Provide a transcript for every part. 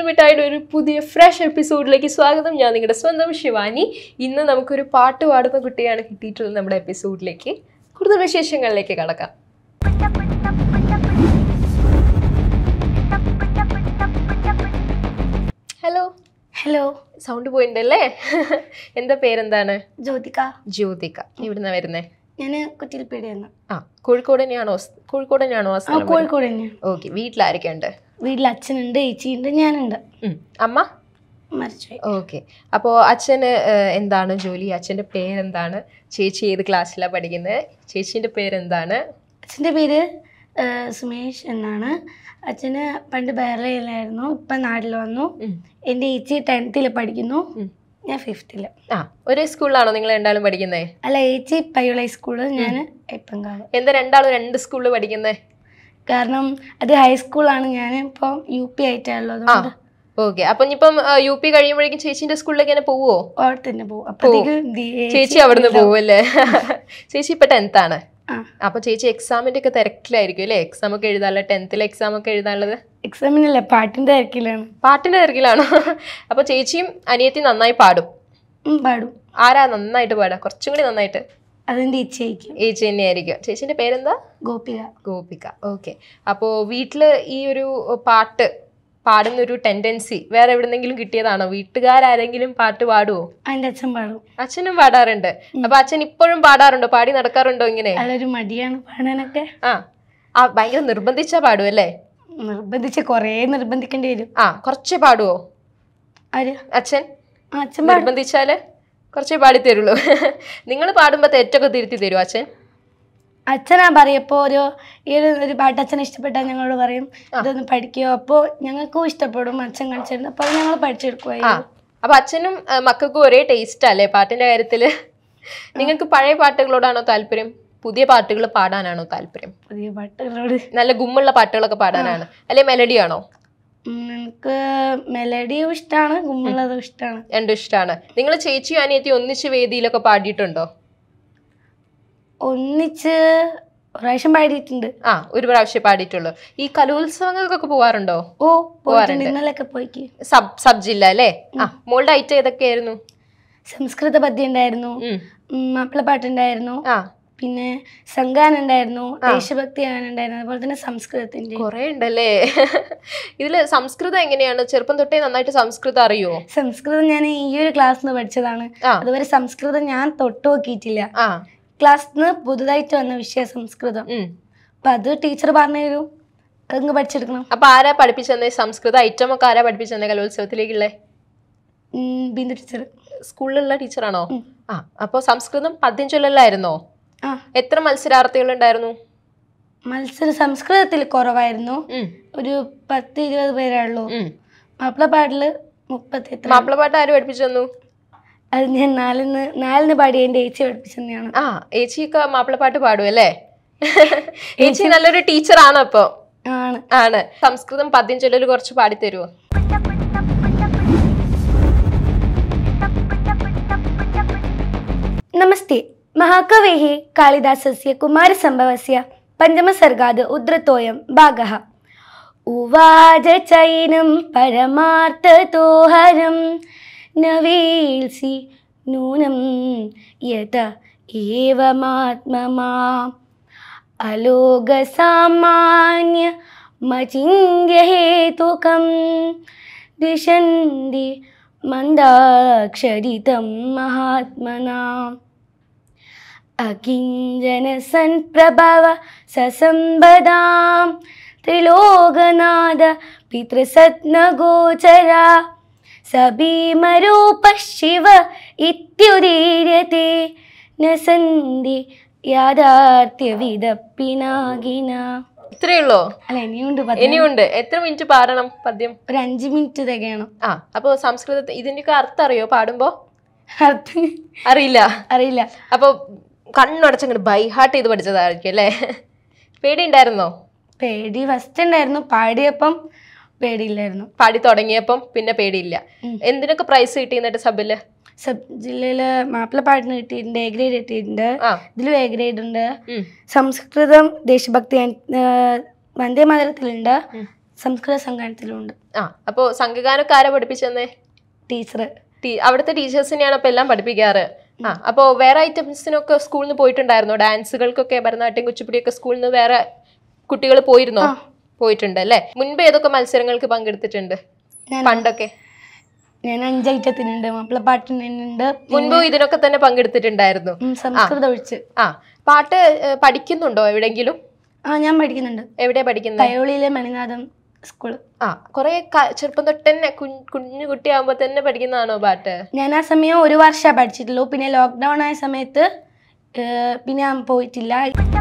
മിഠായിയുടെ ഒരു പുതിയ ഫ്രഷ് എപ്പിസോഡിലേക്ക് സ്വാഗതം ഞാൻ നിങ്ങളുടെ സ്വന്തം ശിവാനി ഇന്ന് നമുക്കൊരു പാട്ട് പാടുന്ന കുട്ടിയാണ് കിട്ടിയിട്ടുള്ളത് നമ്മുടെ എപ്പിസോഡിലേക്ക് കൂടുതൽ വിശേഷങ്ങളിലേക്ക് കടക്കാം ഹലോ ഹലോ സൗണ്ട് പോയിണ്ടല്ലേ എന്താ പേരെന്താണ് ജ്യോതിക ജ്യോതിക ഇവിടുന്ന് വരുന്നേ ഞാൻ കുറ്റിൽപ്പേടിയാണ് ആ കോഴിക്കോട് തന്നെയാണോ സ്- കോഴിക്കോട് തന്നെയാണോ ആ ആ സ്ഥലം കോഴിക്കോട് തന്നെയാണ് ഓക്കെ വീട്ടിലാരൊക്കെ ഉണ്ട് വീട്ടിൽ അച്ഛനുണ്ട് ചേച്ചിയുണ്ട് ഞാനുണ്ട് ഉം. അമ്മ മരിച്ചുപോയി ഓക്കെ അപ്പോൾ അച്ഛന് ഏഹ്, എന്താണ് ജോലി അച്ഛൻ്റെ പേരെന്താണ് ചേച്ചി ഏത് ക്ലാസ്സിലാണ് പഠിക്കുന്നത് ചേച്ചീൻ്റെ പേരെന്താണ് അച്ഛൻ്റെ പേര് ആ, സുമേഷ് എന്നാണ് അച്ഛന് പണ്ട് ബഹ്റയിലായിരുന്നു ഇപ്പം നാട്ടിൽ വന്നു ഉം. എൻ്റെ ചേച്ചി ടെൻത്തിൽ പഠിക്കുന്നു ഉം. ഞാൻ ഫിഫ്ത്തിൽ ആ ഒരേ സ്കൂളിലാണോ നിങ്ങൾ രണ്ടാളും പഠിക്കുന്നത് അല്ല ചേച്ചി പയ്യോള സ്കൂള് ഞാൻ എപ്പങ്കാവ് എന്താ രണ്ടാളും രണ്ട് സ്കൂളിൽ പഠിക്കുന്നത് കാരണം അത് ഹൈസ്കൂളാണ് ഞാൻ ഇപ്പം യു പി ആയിട്ടുള്ളത് ആ അതുകൊണ്ട് ഓക്കെ അപ്പം ഇനിയിപ്പം യു പി കഴിയുമ്പോഴേക്കും ചേച്ചീൻ്റെ സ്കൂളിലേക്ക് തന്നെ പോവോ അവിടെ തന്നെ പോകും അപ്പോഴത്തേക്ക് ദി- ചേച്ചി അവിടുന്ന് പോവല്ലേ ചേച്ചി ഇപ്പം ടെൻത്ത് ആണ് ആ അപ്പൊ ചേച്ചി എക്സാമിന്റെ ഒക്കെ തിരക്കിലായിരിക്കും അല്ലേ എക്സാം ഒക്കെ എഴുതാനുള്ള ടെൻത്തിലെ എക്സാം ഒക്കെ എഴുതാനുള്ളത് എക്സാമിനല്ല പാട്ടിൻ്റെ തിരക്കിലാണ് പാട്ടിന്റെ തിരക്കിലാണോ അപ്പൊ ചേച്ചിയും അനിയത്തി നന്നായി പാടും ഉം, പാടും ആരാ നന്നായിട്ട് പാടാ കുറച്ചും കൂടി നന്നായിട്ട് അതെൻ്റെ ചേച്ചിയായിരിക്കും ചേച്ചി തന്നെയായിരിക്കും ചേച്ചിന്റെ പേരെന്താ ഗോപിക ഗോപിക ഓക്കെ അപ്പോൾ വീട്ടില് ഈ ഒരു പാട്ട് പാടുന്ന ഒരു ടെൻഡൻസി വേറെ എവിടെന്നെങ്കിലും കിട്ടിയതാണോ വീട്ടുകാരാരെങ്കിലും പാട്ട് പാടുവോ എൻ്റെ അച്ഛൻ പാടും അച്ഛനും പാടാറുണ്ട് അപ്പൊ അച്ഛൻ ഇപ്പോഴും പാടാറുണ്ടോ പാടി നടക്കാറുണ്ടോ ഇങ്ങനെ അതൊരു മടിയാണ് പാടാനൊക്കെ ആ ആ ഭയങ്കര നിർബന്ധിച്ചാ പാടുമല്ലേ നിർബന്ധിച്ച് കുറേ നിർബന്ധിക്കേണ്ടി വരും ആ കുറച്ച് പാടുവോ ആര് അച്ഛൻ ആ അച്ഛൻ പാടും നിർബന്ധിച്ചാല് കുറച്ചേ പാടി തരുള്ളൂ നിങ്ങൾ പാടുമ്പോ തെറ്റൊക്കെ തിരുത്തി തരുമോ അച്ഛൻ അച്ഛനാ പറയപ്പോൾ ഒരു ഈ ഒരു ഒരു പാട്ട് അച്ഛനെ ഇഷ്ടപ്പെട്ടാൽ ഞങ്ങളോട് പറയും ഇതൊന്ന് പഠിക്കുമോ അപ്പോൾ ഞങ്ങൾക്കും ഇഷ്ടപ്പെടും അച്ഛൻ കളിച്ചിരുന്നു അപ്പോൾ ഞങ്ങൾ ആ പഠിച്ചെടുക്കുമായിരുന്നു അപ്പൊ അച്ഛനും ആ, മക്കൾക്കും ഒരേ ടേസ്റ്റ് അല്ലേ പാട്ടിന്റെ കാര്യത്തില് നിങ്ങൾക്ക് പഴയ പാട്ടുകളോടാണോ താല്പര്യം പുതിയ പാട്ടുകൾ പാടാനാണോ താല്പര്യം പുതിയ പാട്ടുകളോട് നല്ല ഗുമ്മുള്ള പാട്ടുകളൊക്കെ പാടാനാണ് അല്ലെ മെലഡി ആണോ ഉം, എനിക്ക് മെലഡിയും ഇഷ്ടമാണ് ഗുമ്മുള്ളതും ഇഷ്ടമാണ് രണ്ടും ഇഷ്ടമാണ് നിങ്ങൾ ചേച്ചിയും അനിയത്തി ഒന്നിച്ച് വേദിയിലൊക്കെ പാടിയിട്ടുണ്ടോ ഒന്നിച്ച് ഒരു പ്രാവശ്യം പാടിയിട്ടുണ്ട് ആ ഒരു പ്രാവശ്യം പാടിയിട്ടുള്ളൂ ഈ കലോത്സവങ്ങൾക്കൊക്കെ പോവാറുണ്ടോ ഓ പോയിട്ടുണ്ട് ഇന്നലെയൊക്കെ പോയിക്ക് സബ് സബ് ജില്ല അല്ലേ ആ മോളുടെ ഐറ്റം ഏതൊക്കെയായിരുന്നു സംസ്കൃത പദ്യം ഉണ്ടായിരുന്നു ഉം. ഉം, മാപ്പിളപ്പാട്ടുണ്ടായിരുന്നു ആ പിന്നെ സംഗാനം ഉണ്ടായിരുന്നു ദേശഭക്തി ഗാനം ഉണ്ടായിരുന്നു അതുപോലെ തന്നെ സംസ്കൃതത്തിന്റെ കൊറേ ഉണ്ടല്ലേ ഇതില് സംസ്കൃതം എങ്ങനെയാണ് ചെറുപ്പം തൊട്ടേ നന്നായിട്ട് സംസ്കൃതം അറിയോ സംസ്കൃതം ഞാൻ ഈ ഒരു ക്ലാസ്സിൽ നിന്ന് പഠിച്ചതാണ് ആ. അതുവരെ സംസ്കൃതം ഞാൻ തൊട്ട് നോക്കിയിട്ടില്ല ആ ക്ലാസ്സിൽ നിന്ന് പുതുതായിട്ട് വന്ന വിഷയ സംസ്കൃതം ഉം അപ്പൊ അത് ടീച്ചർ പറഞ്ഞു തരും അതങ്ങ് പഠിച്ചെടുക്കണം അപ്പൊ ആരാ പഠിപ്പിച്ചെന്നേ സംസ്കൃത ഐറ്റം ഒക്കെ ആരാ പഠിപ്പിച്ചെന്നേ കലോത്സവത്തിലേക്കുള്ളേ ഉം, ബിന്ദു ടീച്ചർ സ്കൂളിലുള്ള ടീച്ചറാണോ ഉം. ആ അപ്പൊ സംസ്കൃതം പദ്യം ചൊല്ലലായിരുന്നോ ആ എത്ര മത്സരാർത്ഥികൾ ഉണ്ടായിരുന്നു മത്സരം സംസ്കൃതത്തിൽ കുറവായിരുന്നു ഉം ഒരു പത്ത് ഇരുപത് പേരേ ഉള്ളൂ ഉം മാപ്പിളപ്പാട്ടില് മുപ്പത്തി എത്ര മാപ്പിളപ്പാട്ട് ആര് പഠിപ്പിച്ചു തന്നു അത് ഞാൻ നാലിന്ന് നാലിന് പാടി എൻ്റെ ചേച്ചി പഠിപ്പിച്ചെന്നെയാണ് ആ ഏച്ചിയൊക്കെ മാപ്പിളപ്പാട്ട് പാടും അല്ലേ ഏച്ചി നല്ലൊരു ടീച്ചറാണ് അപ്പൊ ആണ് ആണ് സംസ്കൃതം പദ്യം ചൊല്ലല് കുറച്ച് പാടിത്തരുമോ नमस्ते महाकवेः कालिदासस्य कुमारसम्भवस्य पञ्चमसर्गाद् उद्धृतोऽयं भागः उवाच चैनं परमार्थतोहरं न वेल्सि नूनं यत एवमात्ममाम् अलोकसामान्यमचिन्त्यहेतुकं दिशन्ति मन्दाक्षरितं महात्मनाम् अकिञ्जनसन्प्रभव ससम्पदां त्रिलोकनाद पितृसत्नगोचरा सभीमरूपः शिव इत्युदीर्यते न सन्धि യാഥാർത്ഥ്യവിതപ്പിനാകിന ഇത്രയേ ഉള്ളോ അല്ല ഇനിയുണ്ട് പത്ത് ഇനിയുണ്ട് എത്ര മിനിറ്റ് പാടണം പദ്യം ഒരു അഞ്ച് മിനിറ്റ് തികയണം ആ അപ്പൊ സംസ്കൃതത്തിൽ ഇതിന്റെയൊക്കെ അർത്ഥം അറിയോ പാടുമ്പോ അർത്ഥം അറിയില്ല അറിയില്ല അപ്പൊ കണ്ണടച്ചങ്ങോട്ട് ബൈഹാർട്ട് ചെയ്ത് പഠിച്ചതായിരിക്കും അല്ലേ പേടിയുണ്ടായിരുന്നോ പേടി ഫസ്റ്റ് ഉണ്ടായിരുന്നു പാടിയപ്പം പേടിയില്ലായിരുന്നു പാടി തുടങ്ങിയപ്പം പിന്നെ പേടിയില്ല ഉം. എന്തിനൊക്കെ പ്രൈസ് കിട്ടി എന്നിട്ട് സബില് സബ് ജില്ലയില് മാപ്പിളപ്പാട്ടിന് കിട്ടിയിട്ടുണ്ട് എ ഗ്രേഡ് കിട്ടിയിട്ടുണ്ട് ആ ഇതിലും എ ഗ്രേഡ് ഉണ്ട് ഉം. സംസ്കൃതം ദേശഭക്തി ആ, വന്ദേ മാതരത്തിലുണ്ട് ഉം. സംസ്കൃത സംഘാനത്തിലുണ്ട് ആ അപ്പോ സംഘഗാനമൊക്കെ ആരാ പഠിപ്പിച്ചെന്നേ ടീച്ചർ ടീ- അവിടുത്തെ ടീച്ചേഴ്സിനെയാണ് അപ്പൊ എല്ലാം പഠിപ്പിക്കാറ് ആ അപ്പോ വേറെ ഐറ്റംസിനൊക്കെ സ്കൂളിൽ നിന്ന് പോയിട്ടുണ്ടായിരുന്നോ ഡാൻസുകൾക്കൊക്കെ ഭരതനാട്യം കുച്ചിപ്പുടിയൊക്കെ സ്കൂളിൽ നിന്ന് വേറെ കുട്ടികൾ പോയിരുന്നോ പോയിട്ടുണ്ട് അല്ലേ മുൻപ് ഏതൊക്കെ മത്സരങ്ങൾക്ക് പങ്കെടുത്തിട്ടുണ്ട് ഞാൻ പണ്ടൊക്കെ ഞാൻ അഞ്ചൈറ്റത്തിനുണ്ട് മാപ്പിളപ്പാട്ടിനുണ്ട് മുൻപ് ഇതിനൊക്കെ തന്നെ പങ്കെടുത്തിട്ടുണ്ടായിരുന്നു ഉം, സംസ്കൃതം ഒഴിച്ച് ആ പാട്ട് ഏ, പഠിക്കുന്നുണ്ടോ എവിടെങ്കിലും ആ ഞാൻ പഠിക്കുന്നുണ്ട് എവിടെയാ പഠിക്കുന്നത് കയോളിയിലെ മണിനാഥം സ്കൂള് ആ കൊറേ ക- ചെറുപ്പം തൊട്ട് തന്നെ കുഞ്ഞ് കുഞ്ഞു കുട്ടിയാകുമ്പോ തന്നെ പഠിക്കുന്നതാണോ പാട്ട് ഞാൻ ആ സമയം ഒരു വർഷമേ പഠിച്ചിട്ടുള്ളൂ പിന്നെ ലോക്ക്ഡൗൺ ആയ സമയത്ത് ഏർ, പിന്നെ ഞാൻ പോയിട്ടില്ല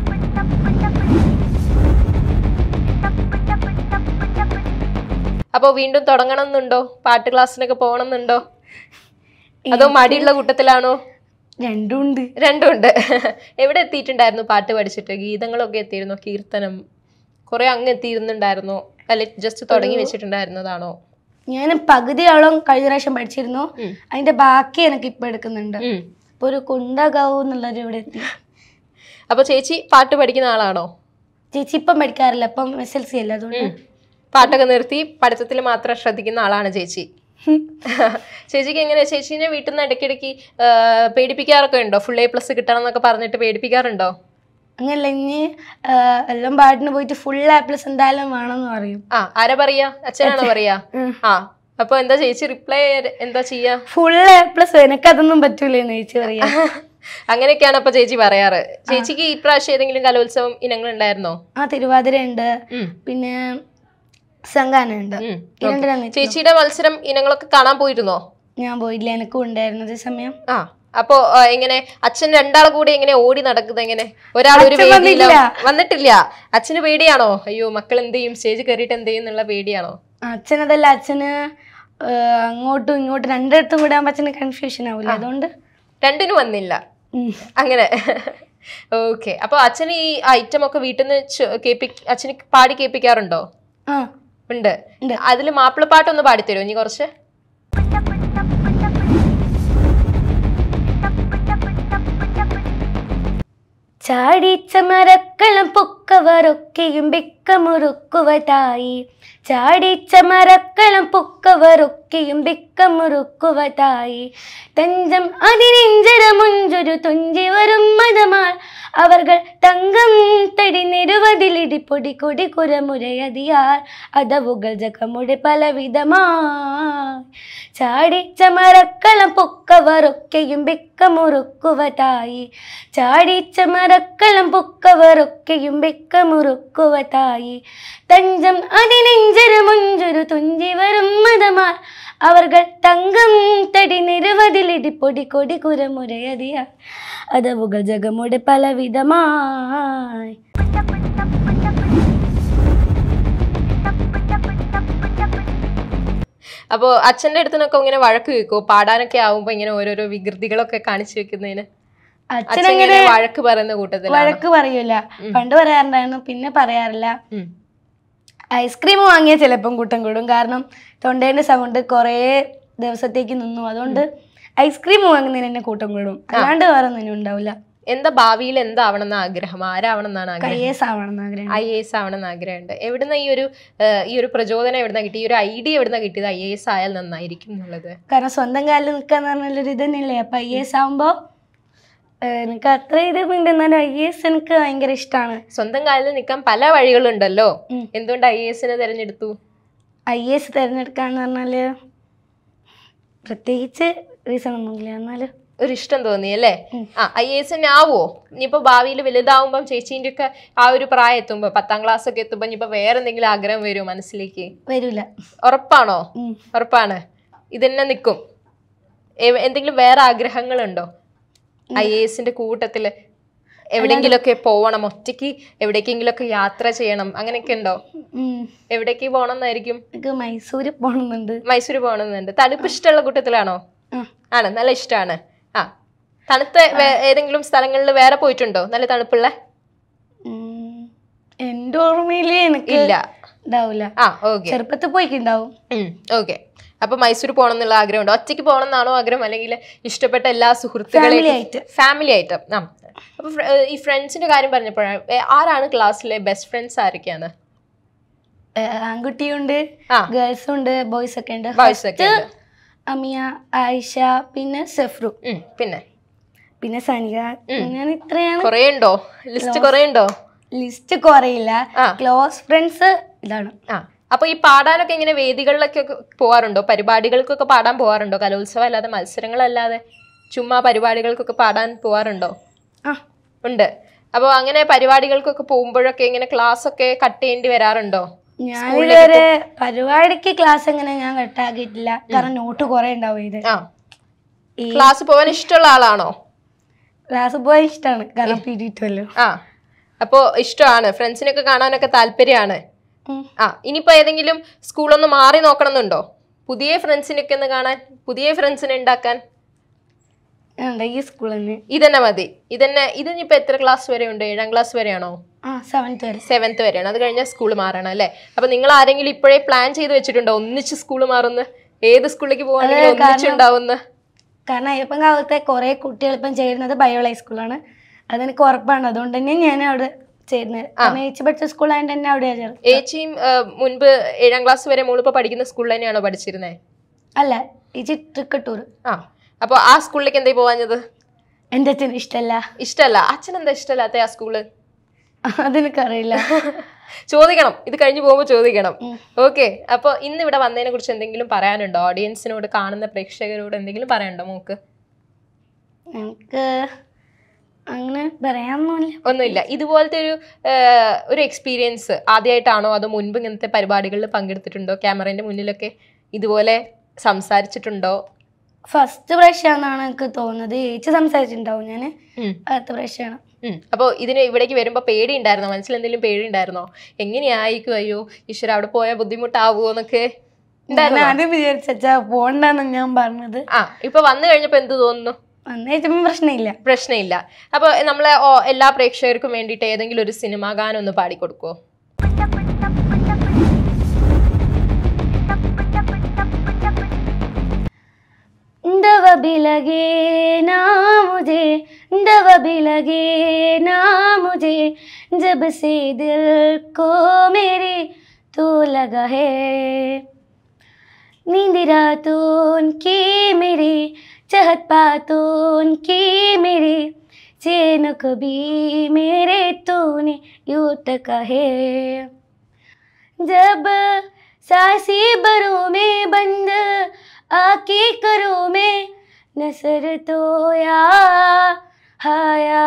അപ്പൊ വീണ്ടും തുടങ്ങണം എന്നുണ്ടോ പാട്ട് ക്ലാസ്സിനൊക്കെ പോകണം എന്നുണ്ടോ അതോ മടിയുള്ള കൂട്ടത്തിലാണോ രണ്ടും ഉണ്ട് രണ്ടും ഉണ്ട് എവിടെ എത്തിയിട്ടുണ്ടായിരുന്നു പാട്ട് പഠിച്ചിട്ട് ഗീതങ്ങളൊക്കെ എത്തിയിരുന്നോ കീർത്തനം കുറെ അങ്ങ് എത്തിയിരുന്നുണ്ടായിരുന്നോ അല്ലെ ജസ്റ്റ് തുടങ്ങി വെച്ചിട്ടുണ്ടായിരുന്നതാണോ ഞാൻ പകുതിയോളം കഴിഞ്ഞ പ്രാവശ്യം പഠിച്ചിരുന്നു ഉം. അതിന്റെ ബാക്കി എനിക്ക് ഇപ്പൊ എടുക്കുന്നുണ്ട് ഉം. ഇപ്പൊ ഒരു കുണ്ടകാവൂ എന്നുള്ളൊരു ഇവിടെ എത്തി അപ്പൊ ചേച്ചി പാട്ട് പഠിക്കുന്ന ആളാണോ ചേച്ചി ഇപ്പം പഠിക്കാറില്ല ഇപ്പം എസ് എൽ സി അല്ല അതുകൊണ്ട് ഉം. പാട്ടൊക്കെ നിർത്തി പഠിത്തത്തിൽ മാത്രം ശ്രദ്ധിക്കുന്ന ആളാണ് ചേച്ചി ചേച്ചിക്ക് എങ്ങനെയാ ചേച്ചീനെ വീട്ടിൽ നിന്ന് ഇടയ്ക്കിടയ്ക്ക് ആ, പേടിപ്പിക്കാറൊക്കെ ഉണ്ടോ ഫുൾ എ പ്ലസ് കിട്ടണം എന്നൊക്കെ പറഞ്ഞിട്ട് പേടിപ്പിക്കാറുണ്ടോ അങ്ങനല്ല ഇനി ആ, എല്ലാം പാട്ടിന് പോയിട്ട് ഫുൾ എ പ്ലസ് എന്തായാലും വേണമെന്ന് പറയും ആ ആരാ പറയാ അച്ഛനാണോ പറയാ ഉം. ആ അപ്പൊ എന്താ ചേച്ചി റിപ്ലൈ എന്താ ചെയ്യാ ഫുൾ എ പ്ലസ് എനിക്കതൊന്നും പറ്റൂലെന്ന് ചേച്ചി പറയാ അങ്ങനെയൊക്കെയാണ് അപ്പൊ ചേച്ചി പറയാറ് ചേച്ചിക്ക് ഇപ്രാവശ്യം ഏതെങ്കിലും കലോത്സവം ഇനങ്ങൾ ഉണ്ടായിരുന്നോ ആ തിരുവാതിര ഉണ്ട് ഉം. പിന്നെ സംഘാന ഉണ്ട് ഉം. ഈ രണ്ടിനാണ് ചേച്ചിയുടെ മത്സരം ഇനങ്ങളൊക്കെ കാണാൻ പോയിരുന്നോ ഞാൻ പോയില്ല എനിക്കും ഉണ്ടായിരുന്നു അതേ സമയം ആ അപ്പൊ ആ, എങ്ങനെ അച്ഛൻ രണ്ടാളെ കൂടി എങ്ങനെ ഓടി നടക്കുന്നത് എങ്ങനെ ഒരാൾ ഒരു അച്ഛൻ വേദിയിലോ വന്നില്ല. വന്നിട്ടില്ല അച്ഛന് പേടിയാണോ അയ്യോ മക്കൾ എന്ത് ചെയ്യും സ്റ്റേജ് കയറിയിട്ട് എന്ത് ചെയ്യും എന്നുള്ള പേടിയാണോ അച്ഛനതല്ല അച്ഛന് ആ, അങ്ങോട്ടും ഇങ്ങോട്ടും രണ്ടിടത്തും കൂടെ ആകുമ്പോൾ അച്ഛന് കൺഫ്യൂഷൻ ആവില്ല അതുകൊണ്ട് രണ്ടിനും വന്നില്ല ഉം. അങ്ങനെ ഓക്കെ അപ്പൊ അച്ഛന് ഈ ഐറ്റം ഒക്കെ വീട്ടിൽ നിന്ന് കേൾപ്പി അച്ഛന് പാടി കേൾപ്പിക്കാറുണ്ടോ ആ ഉണ്ട് ഉണ്ട്. അതിൽ മാപ്പിളപ്പാട്ടൊന്ന് പാടിത്തരുമോ ഇനി കുറച്ച് ചാടിച്ച മരക്കളം പൊക്കവരൊക്കെയും ബിക്കമുറുക്കുവതായി ചാടിച്ച മരക്കളം പൊക്കവരൊക്കെയും ബിക്കമുറുക്കുവതായി തഞ്ചം അതിനെഞ്ചര മുഞ്ചൊരു തുഞ്ചി വരും മതമാൾ അവർകൾ തങ്കം തടി നിരുവതിലിടി പൊടി കൊടി കുരമുരയതിയാൽ അതവുകൾ ജഗമുടെ പലവിധമായി ചാടിച്ച മരക്കളം പൊക്കവരൊക്കെയും ബിക്കമുറുക്കുവതായി ചാടിച്ച മരക്കളം പൊക്കവരൊക്കെയും ബിക്കമുറുക്കുവതായി തഞ്ചം അതിനെഞ്ചര മുഞ്ചൊരു തുഞ്ചി വരും മതമാർ അവർകൾ തങ്കം തടി നിരുവതിലിടി പൊടി കൊടി കുരമുരയതിയ അതവുകൾ ജഗമുടെ പലവിധമായി അപ്പോ അച്ഛന്റെ അടുത്തുനിന്നൊക്കെ ഇങ്ങനെ വഴക്ക് കേൾക്കുമോ പാടാനൊക്കെ ആവുമ്പോ ഇങ്ങനെ ഓരോരോ വികൃതികളൊക്കെ കാണിച്ചു വെക്കുന്നതിന് അച്ഛൻ അച്ഛൻ ഇങ്ങനെ വഴക്ക് പറയുന്ന കൂട്ടത്തിലാണ് വഴക്ക് പറയൂല പണ്ട് പറയാറുണ്ടായിരുന്നു പിന്നെ പറയാറില്ല ഉം. ഐസ്ക്രീം വാങ്ങിയ ചിലപ്പം കൂട്ടം കൂടും കാരണം തൊണ്ടേന്റെ സൗണ്ട് കുറേ ദിവസത്തേക്ക് നിന്നു അതുകൊണ്ട് ഐസ്ക്രീം വാങ്ങുന്നതിന് എന്നെ കൂട്ടം കൂടും അല്ലാണ്ട് വേറെ ഒന്നിനും ഉണ്ടാവില്ല എന്താ ഭാവിയിൽ എന്താവണം എന്ന് ആഗ്രഹം ആരാവണം എന്നാണ് ആഗ്രഹം ഐ എസ് ആവണം എന്ന് ആഗ്രഹം ഐ എ എസ് ആവണം എന്ന് ആഗ്രഹമുണ്ട് എവിടുന്ന ഈ ഒരു ഏഹ്, ഈ ഒരു പ്രചോദനം എവിടുന്ന കിട്ടി ഈ ഒരു ഐഡിയ എവിടുന്ന കിട്ടിയത് ഐ എ എസ് ആയാൽ നന്നായിരിക്കും എന്നുള്ളത് കാരണം സ്വന്തം കാലിൽ നിൽക്കാന്ന് പറഞ്ഞൊരു ഇത് തന്നെയല്ലേ അപ്പൊ ഐ എസ് ആവുമ്പോ ഏഹ്, എനിക്ക് അത്ര ഇതൊന്നും എന്നാലും ഐ എസ് എനിക്ക് ഭയങ്കര ഇഷ്ടമാണ് സ്വന്തം കാലിൽ നിൽക്കാൻ പല വഴികളുണ്ടല്ലോ ഉം. എന്തുകൊണ്ട് ഐ എ എസിനെ തിരഞ്ഞെടുത്തു ഐ എസ് തിരഞ്ഞെടുക്കാന്ന് പറഞ്ഞാല് പ്രത്യേകിച്ച് റീസൺ ഒന്നുമില്ല എന്നാലും ഒരു ഇഷ്ടം തോന്നി അല്ലേ ഉം. ആ ഐ എ എസിന് ആവോ ഇനിയിപ്പോ ഭാവിയിൽ വലുതാവുമ്പം ചേച്ചീൻ്റെ ഒക്കെ ആ ഒരു പ്രായം എത്തുമ്പോ പത്താം ക്ലാസ് ഒക്കെ എത്തുമ്പോ ഇനിയിപ്പോ വേറെ എന്തെങ്കിലും ആഗ്രഹം വരുമോ മനസ്സിലേക്ക് വരൂല ഉറപ്പാണോ ഉം. ഉറപ്പാണ് ഇതന്നെ നിൽക്കും എവ- എന്തെങ്കിലും വേറെ ആഗ്രഹങ്ങളുണ്ടോ ഐ എ എസിന്റെ കൂട്ടത്തില് എവിടെയെങ്കിലുമൊക്കെ പോവണം ഒറ്റയ്ക്ക് എവിടേക്കെങ്കിലുമൊക്കെ യാത്ര ചെയ്യണം അങ്ങനെയൊക്കെ ഉണ്ടോ ഉം. എവിടേക്ക് പോകണം എന്നായിരിക്കും എനിക്ക് മൈസൂര് പോകണമെന്നുണ്ട് മൈസൂർ പോകണമെന്നുണ്ട് തണുപ്പ് ഇഷ്ടമുള്ള കൂട്ടത്തിലാണോ ആ. ആണ് നല്ല ഇഷ്ടമാണ് ആ തണുത്ത വേ- ഏതെങ്കിലും സ്ഥലങ്ങളിൽ വേറെ പോയിട്ടുണ്ടോ നല്ല തണുപ്പുള്ള ഉം. എൻ്റെ ഓർമ്മയില് എനിക്ക് ഇല്ല ഉണ്ടാവില്ല ആ ഓക്കെ ചെറുപ്പത്തിൽ പോയിക്കുണ്ടാവും ഓക്കെ അപ്പൊ മൈസൂർ പോകണം എന്നുള്ള ആഗ്രഹമുണ്ടോ ഒറ്റയ്ക്ക് പോകണം എന്നാണോ ആഗ്രഹം അല്ലെങ്കിൽ ഇഷ്ടപ്പെട്ട എല്ലാ Family സുഹൃത്തുക്കളെയും ആയിട്ട്. ഫാമിലി ആയിട്ട് ആ അപ്പൊ ഫ്ര- ഈ ഫ്രണ്ട്സിന്റെ കാര്യം പറഞ്ഞപ്പോഴാണ് ഏ, ആരാണ് ക്ലാസ്സിലെ ബെസ്റ്റ് ഫ്രണ്ട്സ് ആരൊക്കെയാണ് ആൺകുട്ടിയുണ്ട് ആ ഗേൾസും ഉണ്ട് ബോയ്സ് ഒക്കെ ഉണ്ട് ബോയ്സ് ഒക്കെ ഉണ്ട്. അമിയ ആയിഷ പിന്നെ സെഫ്രു ഉം, പിന്നെ പിന്നെ സനിക അങ്ങനെ ഇത്രയാണ് കൊറേ ഉണ്ടോ ലിസ്റ്റ് കൊറേ ഉണ്ടോ ലിസ്റ്റ് കുറയില്ല ആ. ക്ലോസ് ഫ്രണ്ട്സ് ഇതാണ് ആ അപ്പൊ ഈ പാടാനൊക്കെ ഇങ്ങനെ വേദികളിലൊക്കെ ഒക്കെ പോവാറുണ്ടോ പരിപാടികൾക്കൊക്കെ പാടാൻ പോവാറുണ്ടോ കലോത്സവം അല്ലാതെ മത്സരങ്ങളല്ലാതെ ചുമ്മാ പരിപാടികൾക്കൊക്കെ പാടാൻ പോവാറുണ്ടോ ആ ഉണ്ട് അപ്പോൾ അങ്ങനെ പരിപാടികൾക്കൊക്കെ പോകുമ്പോഴൊക്കെ ഇങ്ങനെ ക്ലാസ് ഒക്കെ കട്ട് ചെയ്യേണ്ടി വരാറുണ്ടോ ഞാനിതുവരെ പരിപാടിക്ക് ക്ലാസ് എങ്ങനെ ഞാൻ കട്ടാക്കിയിട്ടില്ല കാരണം നോട്ട് കുറെ ഉണ്ടാവും ഇത് ആ ഈ ക്ലാസ് പോകാൻ ഇഷ്ടമുള്ള ആളാണോ ക്ലാസ് പോയാൽ ഇഷ്ടമാണ് കാരണം പിടിയിട്ടുമല്ലോ ആ അപ്പോൾ ഇഷ്ടമാണ് ഫ്രണ്ട്സിനൊക്കെ കാണാനൊക്കെ താല്പര്യമാണ് ആ ഇനിയിപ്പോൾ ഏതെങ്കിലും സ്കൂളൊന്ന് മാറി നോക്കണമെന്നുണ്ടോ പുതിയ ഫ്രണ്ട്സിനൊക്കെ ഒന്ന് കാണാൻ പുതിയ ഫ്രണ്ട്സിനെ ഉണ്ടാക്കാൻ ഉണ്ട് ഈ സ്കൂളിൽ നിന്ന് ഇതന്നെ മതി ഇതന്നെ ഇതിനിപ്പോൾ എത്ര ക്ലാസ് വരെ ഉണ്ട് ഏഴാം ക്ലാസ് വരെയാണോ ആ സെവൻത്ത് വരെ സെവൻത്ത് വരെയാണ് അത് കഴിഞ്ഞാൽ സ്കൂൾ മാറണം അല്ലേ അപ്പൊ നിങ്ങൾ ആരെങ്കിലും ഇപ്പോഴേ പ്ലാൻ ചെയ്ത് വെച്ചിട്ടുണ്ടോ ഒന്നിച്ച് സ്കൂൾ മാറുന്ന ഏത് സ്കൂളിലേക്ക് പോകാണെങ്കിലും ഒന്നിച്ചുണ്ടാവുന്ന കാരണം അയ്യപ്പൻകാവത്തെ കുറേ കുട്ടികൾ ഇപ്പം ചേരുന്നത് ബയോളൈ സ്കൂളാണ് അതെനിക്ക് ഉറപ്പാണ് അതുകൊണ്ട് തന്നെ ഞാൻ അവിടെ ചേരുന്നത് കാരണം ഏച്ചി പഠിച്ച സ്കൂളായതുകൊണ്ട് തന്നെ അവിടെയാണ് ചേർന്നത് ഏച്ചിയും ആ, മുൻപ് ഏഴാം ക്ലാസ് വരെ മോളിപ്പോ പഠിക്കുന്ന സ്കൂളിൽ തന്നെയാണോ പഠിച്ചിരുന്നത് അല്ല ഏച്ചി ട്രിക്കട്ടൂർ ആ അപ്പൊ ആ സ്കൂളിലേക്ക് എന്തേ പോവാഞ്ഞത് എൻ്റെ അച്ഛന് ഇഷ്ടമല്ല ഇഷ്ടല്ല അച്ഛൻ എന്താ ഇഷ്ടമല്ലാത്ത ആ സ്കൂള് അതെനിക്കറിയില്ല ചോദിക്കണം ഇത് കഴിഞ്ഞ് പോകുമ്പോൾ ചോദിക്കണം ഓക്കെ അപ്പോൾ ഇന്ന് ഇവിടെ വന്നതിനെ കുറിച്ച് എന്തെങ്കിലും പറയാനുണ്ടോ ഓഡിയൻസിനോട് കാണുന്ന പ്രേക്ഷകരോട് എന്തെങ്കിലും പറയാനുണ്ടോ മോക്ക് എനിക്ക് അങ്ങനെ പറയാനൊന്നുമില്ല ഒന്നുമില്ല ഇതുപോലത്തെ ഒരു ആ, ഒരു എക്സ്പീരിയൻസ് ആദ്യമായിട്ടാണോ അതോ മുൻപ് ഇങ്ങനത്തെ പരിപാടികളിൽ പങ്കെടുത്തിട്ടുണ്ടോ ക്യാമറേന്റെ മുന്നിലൊക്കെ ഇതുപോലെ സംസാരിച്ചിട്ടുണ്ടോ ഫസ്റ്റ് പ്രാവശ്യമാണെന്നാണ് എനിക്ക് തോന്നുന്നത് ഏച്ചി സംസാരിച്ചിട്ടുണ്ടാവും ഞാൻ ഉം. അടുത്ത പ്രാവശ്യമാണ് ഉം. അപ്പോൾ ഇതിന് ഇവിടേക്ക് വരുമ്പോൾ പേടി ഉണ്ടായിരുന്നോ മനസ്സിൽ എന്തെങ്കിലും പേടി ഉണ്ടായിരുന്നോ എങ്ങനെയായിരിക്കും അയ്യോ ഈശ്വര അവിടെ പോയാൽ ബുദ്ധിമുട്ടാവുമോ എന്നൊക്കെ ഞാൻ ആദ്യം വിചാരിച്ചാ പോണ്ടെന്ന് ഞാൻ പറഞ്ഞത് ആ ഇപ്പൊ വന്നു കഴിഞ്ഞപ്പോൾ എന്ത് തോന്നുന്നു അന്നേച്ചപ്പം പ്രശ്നമില്ല പ്രശ്നമില്ല അപ്പോൾ നമ്മളെ ഓ, എല്ലാ പ്രേക്ഷകർക്കും വേണ്ടിയിട്ട് ഏതെങ്കിലും ഒരു സിനിമാ ഗാനം ഒന്ന് പാടിക്കൊടുക്കുമോ दवा भी लगे ना मुझे दवा भी लगे ना मुझे जब से दिल को मेरे तो लगा है नींद रातों की मेरी चाहत पातों की मेरी चैन कभी मेरे तूने यूं टका है जब सासी बरों में बंद आके करो में नसर तो या हाया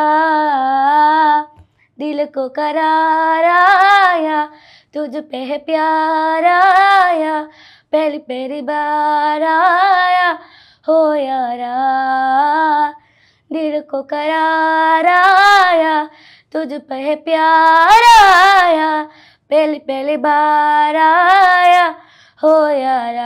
दिल को करार आया तुझ पे है प्यार आया पहली पहली बार आया हो यारा दिल को करार आया तुझ पे है प्यार आया पहली पहली बार आया हो यारा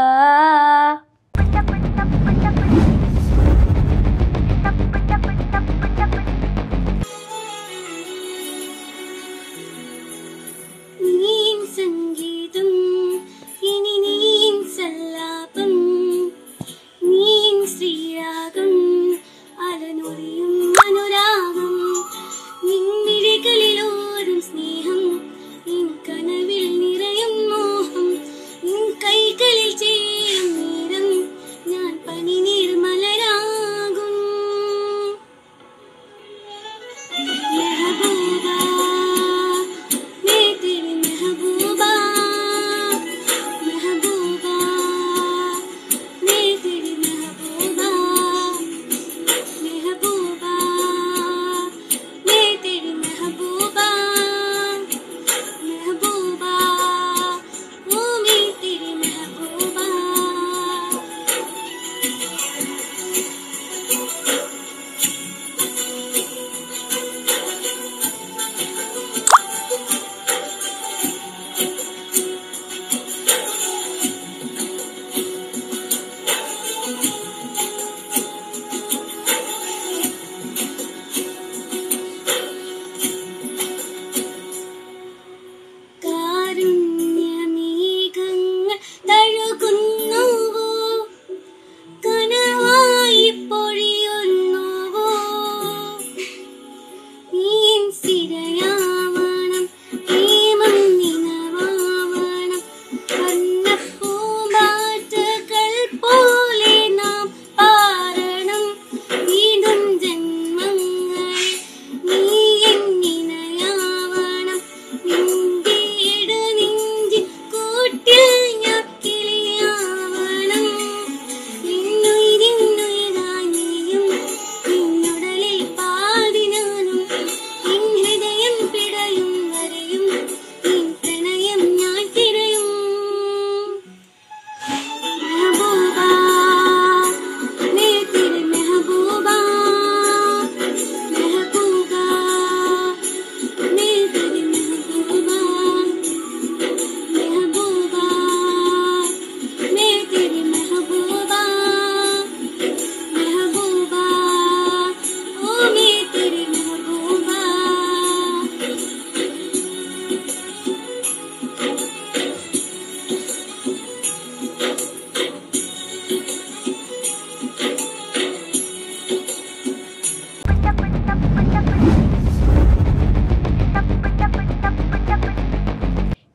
നീൻ സംഗീതം ഇനി നീൻ സല്ലാപം നീൻ ശ്രീരാഗം അലനൊറിയും അനുരാഗം നിൻമിഴികളിലോരും സ്നേഹം നിൻ കനവിൽ നിറയും മോഹം നിൻ കൈകളിൽ ചേരും നേരം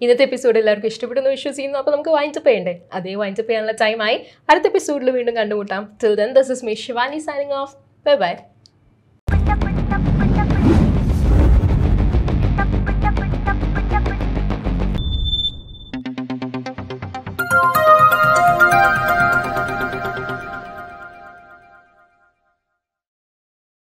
ഇന്നത്തെ എപ്പിസോഡ് എല്ലാവർക്കും ഇഷ്ടപ്പെടുന്നു വിശ്വസിക്കുന്നു അപ്പോൾ നമുക്ക് വൈൻഡപ്പ് ചെയ്യണ്ടേ അതേ വൈൻഡപ്പ് ചെയ്യാനുള്ള ടൈമായി അടുത്ത എപ്പിസോഡിൽ വീണ്ടും കണ്ടുമുട്ടാം till then this is me Shivani signing off bye by